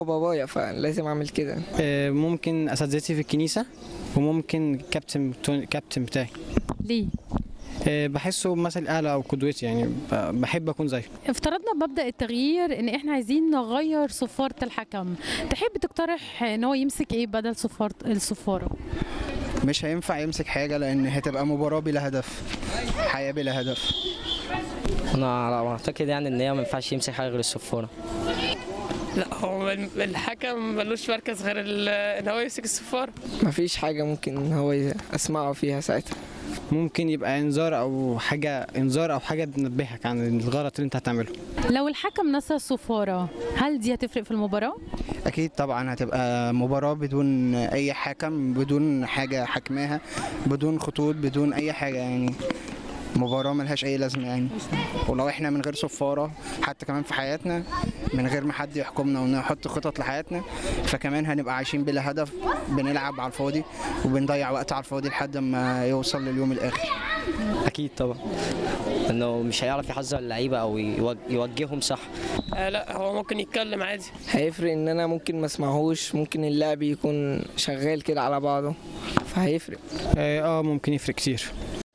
بابايا فلازم اعمل كده آه، ممكن اساتذتي في الكنيسه وممكن كابتن كابتن بتاعي ليه؟ آه، بحسه مثل اعلى او قدوتي يعني ب- بحب اكون زيه افترضنا مبدأ التغيير ان احنا عايزين نغير صفارة الحكم تحب تقترح ان هو يمسك ايه بدل صفارة الصفارة مش هينفع يمسك حاجة لأن هتبقى مباراة بلا هدف حياة بلا هدف انا على ما اعتقد يعني ان هي ما ينفعش يمسك حاجه غير الصفاره لا هو ال- الحكم ملوش مركز غير ال- ان هو يمسك الصفارة مفيش حاجة ممكن هو ي- اسمعه فيها ساعتها ممكن يبقى انذار او حاجه انذار او حاجه تنبهك عن الغلط اللي انت هتعمله لو الحكم نسى الصفارة هل دي هتفرق في المباراة؟ أكيد طبعا هتبقى مباراة بدون أي حكم بدون حاجة حكماها بدون خطوط بدون أي حاجة يعني مباراة ملهاش أي لازمة يعني ولو إحنا من غير صفارة حتى كمان في حياتنا من غير ما حد يحكمنا ونحط خطط لحياتنا فكمان هنبقى عايشين بلا هدف بنلعب على الفاضي وبنضيع وقت على الفاضي لحد ما يوصل لليوم الآخر اكيد طبعا انه مش هيعرف يحذر اللعيبه او يوج- يوجههم صح آه لا هو ممكن يتكلم عادي هيفرق ان انا ممكن ما اسمعهوش ممكن اللعب يكون شغال كده على بعضه فهيفرق اه آه، ممكن يفرق كتير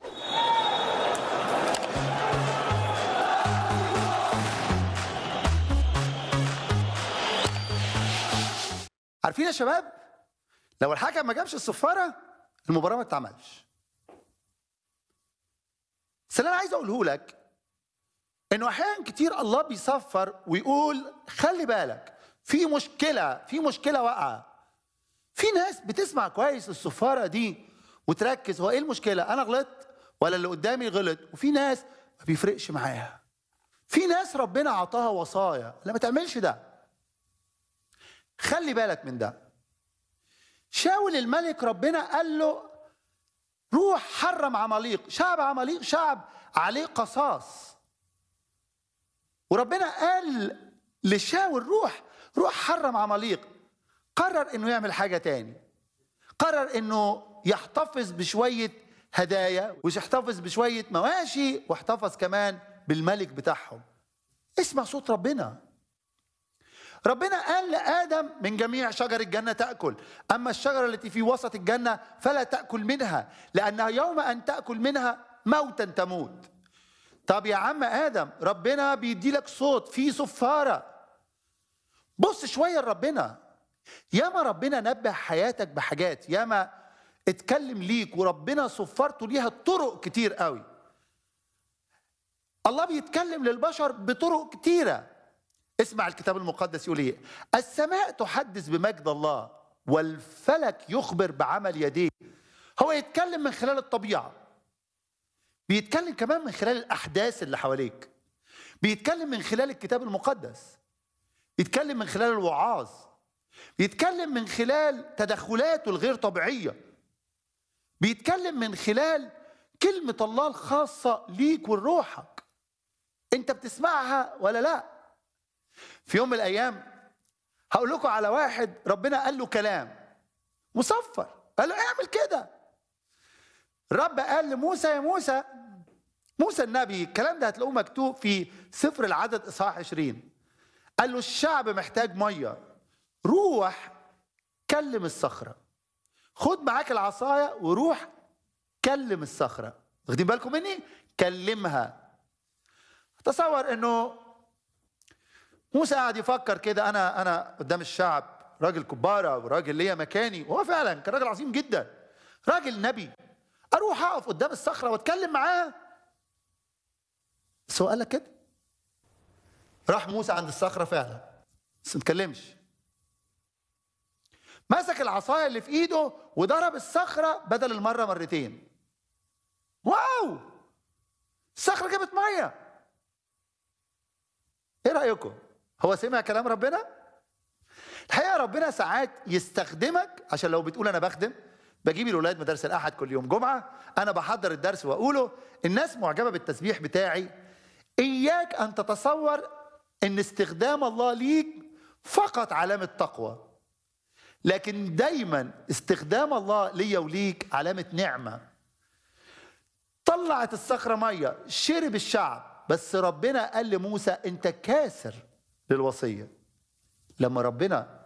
عارفين يا شباب لو الحكم ما جابش الصفاره المباراه ما تتعملش بس اللي انا عايز اقوله لك انه احيانا كتير الله بيصفر ويقول خلي بالك في مشكله في مشكله واقعه في ناس بتسمع كويس الصفاره دي وتركز هو ايه المشكله انا غلطت ولا اللي قدامي غلط وفي ناس ما بيفرقش معاها في ناس ربنا عطاها وصايا لا ما تعملش ده خلي بالك من ده شاول الملك ربنا قال له روح حرم عماليق شعب عماليق شعب عليه قصاص وربنا قال لشاول روح روح حرم عماليق قرر انه يعمل حاجة تاني قرر انه يحتفظ بشوية هدايا ويحتفظ بشوية مواشي واحتفظ كمان بالملك بتاعهم اسمع صوت ربنا ربنا قال لآدم من جميع شجر الجنة تأكل أما الشجرة التي في وسط الجنة فلا تأكل منها لأنها يوم أن تأكل منها موتا تموت طب يا عم آدم ربنا بيدي لك صوت في صفارة بص شوية لربنا ياما ربنا نبه حياتك بحاجات ياما اتكلم ليك وربنا صفرته ليها طرق كتير قوي الله بيتكلم للبشر بطرق كتيره اسمع الكتاب المقدس يقول ايه السماء تحدث بمجد الله والفلك يخبر بعمل يديه هو يتكلم من خلال الطبيعه بيتكلم كمان من خلال الاحداث اللي حواليك بيتكلم من خلال الكتاب المقدس بيتكلم من خلال الوعاظ بيتكلم من خلال تدخلاته الغير طبيعيه بيتكلم من خلال كلمه الله الخاصه ليك ولروحك انت بتسمعها ولا لا في يوم من الايام هقول لكم على واحد ربنا قال له كلام مصفر قال له اعمل كده الرب قال لموسى يا موسى موسى النبي الكلام ده هتلاقوه مكتوب في سفر العدد اصحاح 20 قال له الشعب محتاج ميه روح كلم الصخره خد معاك العصايه وروح كلم الصخره واخدين بالكم مني كلمها تصور انه موسى قاعد يفكر كده انا انا قدام الشعب راجل كبارة وراجل ليا مكاني وهو فعلا كان راجل عظيم جدا راجل نبي اروح اقف قدام الصخره واتكلم معاها بس هو قال لك كده راح موسى عند الصخره فعلا بس ما اتكلمش مسك العصايه اللي في ايده وضرب الصخره بدل المره مرتين واو الصخره جابت ميه ايه رايكم هو سمع كلام ربنا الحقيقه ربنا ساعات يستخدمك عشان لو بتقول انا بخدم بجيب الاولاد مدارس الاحد كل يوم جمعه انا بحضر الدرس واقوله الناس معجبه بالتسبيح بتاعي اياك ان تتصور ان استخدام الله ليك فقط علامه تقوى لكن دايما استخدام الله ليا وليك علامه نعمه طلعت الصخره ميه شرب الشعب بس ربنا قال لموسى انت كاسر للوصيه لما ربنا